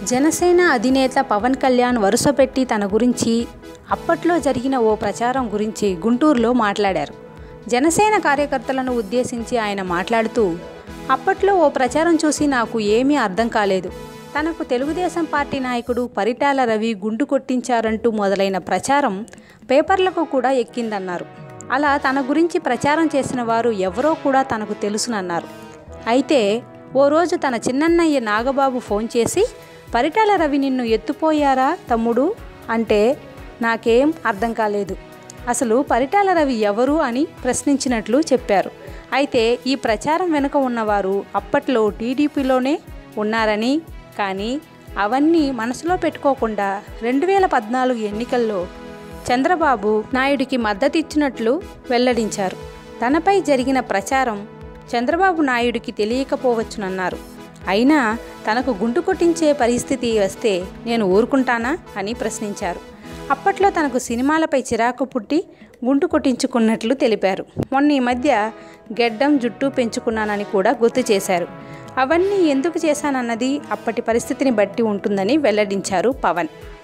జనసేన అధినేత పవన్ కళ్యాణ్ వరుసపెట్టి తన గురించి అప్పట్లో జరిగిన ఓ ప్రచారం గురించి గుంటూరులో మాట్లాడారు జనసేన కార్యకర్తలను ఉద్దేశించి ఆయన మాట్లాడుతూ అప్పట్లో ఓ ప్రచారం చూసి నాకు ఏమీ అర్థం కాలేదు తనకు తెలుగుదేశం పార్టీ నాయకుడు పరిటాల రవి గుండు కొట్టించారంటూ మొదలైన ప్రచారం పేపర్లకు కూడా ఎక్కిందన్నారు అలా తన గురించి ప్రచారం చేసిన వారు ఎవరో కూడా తనకు తెలుసునన్నారు అయితే ఓ రోజు తన చిన్నన్నయ్య నాగబాబు ఫోన్ చేసి పరిటాల రవి నిన్ను ఎత్తుపోయారా తమ్ముడు అంటే నాకేం అర్థం కాలేదు అసలు పరిటాల రవి ఎవరు అని ప్రశ్నించినట్లు చెప్పారు అయితే ఈ ప్రచారం వెనుక ఉన్నవారు అప్పట్లో టీడీపీలోనే ఉన్నారని కానీ అవన్నీ మనసులో పెట్టుకోకుండా రెండు వేల పద్నాలుగు ఎన్నికల్లో చంద్రబాబు నాయుడికి మద్దతిచ్చినట్లు వెల్లడించారు తనపై జరిగిన ప్రచారం చంద్రబాబు నాయుడికి తెలియకపోవచ్చునన్నారు అయినా తనకు గుండు కొట్టించే పరిస్థితి వస్తే నేను ఊరుకుంటానా అని ప్రశ్నించారు అప్పట్లో తనకు సినిమాలపై చిరాకు పుట్టి గుండు కొట్టించుకున్నట్లు తెలిపారు మొన్న ఈ మధ్య గెడ్డం జుట్టు పెంచుకున్నానని కూడా గుర్తు చేశారు అవన్నీ ఎందుకు చేశానన్నది అప్పటి పరిస్థితిని బట్టి ఉంటుందని వెల్లడించారు పవన్